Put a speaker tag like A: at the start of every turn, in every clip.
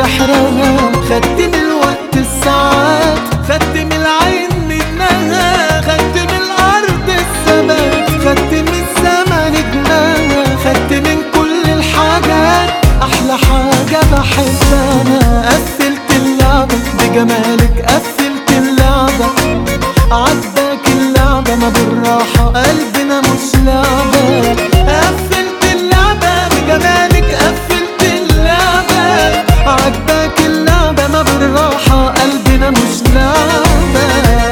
A: سحرها خدت من الوقت الساعات خدت من العين منها خدت من الارض الثبات خدت من السما نجمها خدت من كل الحاجات احلى حاجة بحبها قفلت اللعبة بجمالك قفلت اللعبة عجبك اللعبة ما بالراحة قلبنا مش لعبة قفلت اللعبة بجمالك قفلت اللعبة عجبك اللعبة ما بالراحة قلبنا مش لعبة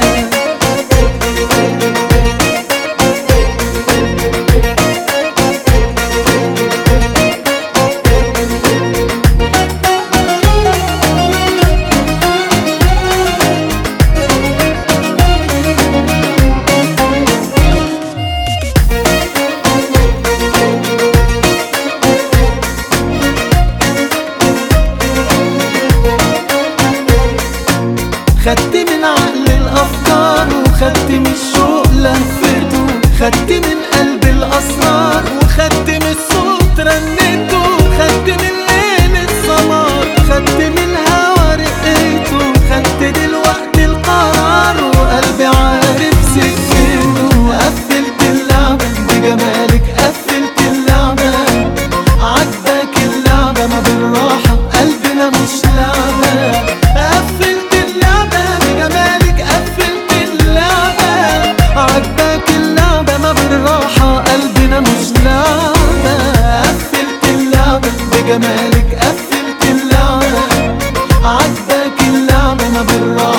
A: خدت من عقل الافكار وخدت من الشوق لهفته خدت من قلب الاسرار وخدت من الصوت رنته خدت من ليل السمار خدت من هوا رقيته خدت دلوقتي القرار وقلبي عارف سكته قفلت اللعبة بجمالك قفلت اللعبة عجبك اللعبة ما بالراحة قلبنا مش لعبة قفلت اللعبة بجمالك قفلت اللعبة عجبك اللعبة ما بالراحة قلبنا مش لعبة قفلت اللعبة بجمالك قفلت اللعبة عجبك اللعبة ما بالراحة